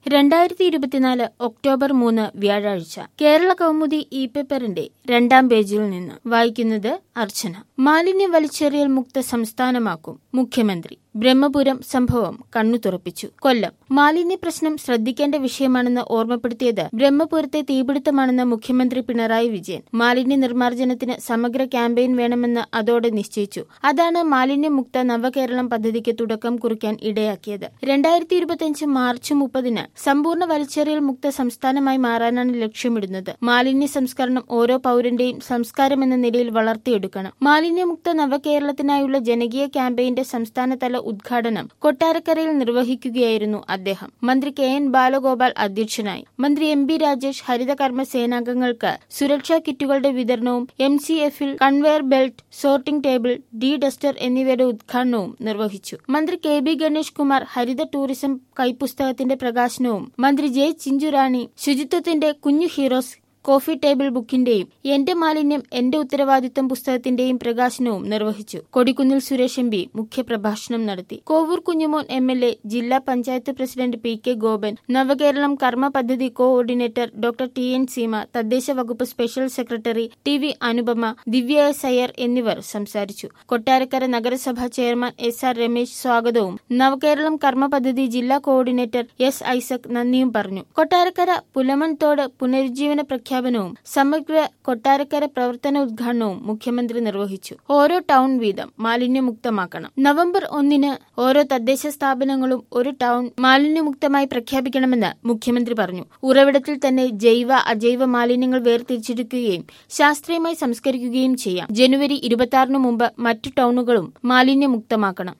രണ്ടായിരത്തി ഇരുപത്തിനാല് ഒക്ടോബർ മൂന്ന് വ്യാഴാഴ്ച കേരള കൗമുദി ഇ പേപ്പറിന്റെ രണ്ടാം പേജിൽ നിന്ന് വായിക്കുന്നത് അർച്ചന മാലിന്യ വലിച്ചെറിയൽ മുക്ത സംസ്ഥാനമാക്കും മുഖ്യമന്ത്രി ബ്രഹ്മപുരം സംഭവം കണ്ണു തുറപ്പിച്ചു കൊല്ലം മാലിന്യ പ്രശ്നം ശ്രദ്ധിക്കേണ്ട വിഷയമാണെന്ന് ഓർമ്മപ്പെടുത്തിയത് ബ്രഹ്മപുരത്തെ തീപിടുത്തമാണെന്ന് മുഖ്യമന്ത്രി പിണറായി വിജയൻ മാലിന്യ നിർമ്മാർജ്ജനത്തിന് സമഗ്ര ക്യാമ്പയിൻ വേണമെന്ന് അതോടെ നിശ്ചയിച്ചു അതാണ് മാലിന്യമുക്ത നവകേരളം പദ്ധതിക്ക് തുടക്കം കുറിക്കാൻ ഇടയാക്കിയത് രണ്ടായിരത്തി ഇരുപത്തിയഞ്ച് മാർച്ച് മുപ്പതിന് സമ്പൂർണ്ണ വലിച്ചെറിയൽ മുക്ത സംസ്ഥാനമായി മാറാനാണ് ലക്ഷ്യമിടുന്നത് മാലിന്യ സംസ്കരണം ഓരോ പൌരന്റെയും സംസ്കാരം എന്ന നിലയിൽ വളർത്തിയെടുക്കണം മാലിന്യമുക്ത നവകേരളത്തിനായുള്ള ജനകീയ ക്യാമ്പയിന്റെ സംസ്ഥാനതല ഉദ്ഘാടനം കൊട്ടാരക്കരയിൽ നിർവഹിക്കുകയായിരുന്നു അദ്ദേഹം മന്ത്രി കെ എൻ ബാലഗോപാൽ അധ്യക്ഷനായി മന്ത്രി എം ബി രാജേഷ് ഹരിതകർമ്മ സേനാംഗങ്ങൾക്ക് സുരക്ഷാ കിറ്റുകളുടെ വിതരണവും എം സി എഫിൽ conveyor belt sorting table D duster എന്നിവയുടെ ഉദ്ഘാടനവും നിർവഹിച്ചു മന്ത്രി കെ ബി ഗണേഷ് കുമാർ ഹരിത ടൂറിസം കൈപ്പുസ്തകത്തിന്റെ പ്രകാശനവും മന്ത്രി ജെ ചിഞ്ചുറാണി ശുചിത്വത്തിന്റെ കുഞ്ഞു ഹീറോസ് കോഫി ടേബിൾ ബുക്കിന്റെയും എന്റെ മാലിന്യം എന്റെ ഉത്തരവാദിത്തം പുസ്തകത്തിന്റെയും പ്രകാശനവും നിർവഹിച്ചു കൊടിക്കുന്നിൽ സുരേഷ് എം പി മുഖ്യപ്രഭാഷണം നടത്തി Kovoor Kunjumon M L A ജില്ലാ panchayat president P K Gopan Navakeralam കർമ്മ പദ്ധതി coordinator doctor T N Seema തദ്ദേശ വകുപ്പ് special secretary T V Anupama Divya S Iyer എന്നിവർ സംസാരിച്ചു കൊട്ടാരക്കര നഗരസഭാ ചെയർമാൻ എസ് ആർ രമേശ് സ്വാഗതവും നവകേരളം കർമ്മ പദ്ധതി ജില്ലാ കോഓർഡിനേറ്റർ എസ് ഐസക് നന്ദിയും പറഞ്ഞു കൊട്ടാരക്കര പുലമൺതോട് പുനരുജ്ജീവന പ്രഖ്യാപനവും സമഗ്ര കൊട്ടാരക്കര പ്രവർത്തന ഉദ്ഘാടനവും മുഖ്യമന്ത്രി നിർവഹിച്ചു ഓരോ ടൗൺ വീതം മാലിന്യമുക്തമാക്കണം നവംബർ ഒന്നിന് ഓരോ തദ്ദേശ സ്ഥാപനങ്ങളും ഒരു ടൗൺ മാലിന്യമുക്തമായി പ്രഖ്യാപിക്കണമെന്ന് മുഖ്യമന്ത്രി പറഞ്ഞു ഉറവിടത്തിൽ തന്നെ ജൈവ അജൈവ മാലിന്യങ്ങൾ വേർതിരിച്ചെടുക്കുകയും ശാസ്ത്രീയമായി സംസ്കരിക്കുകയും ചെയ്യാം ജനുവരി ഇരുപത്തിയാറിന് മുമ്പ് മറ്റു ടൗണുകളും മാലിന്യമുക്തമാക്കണം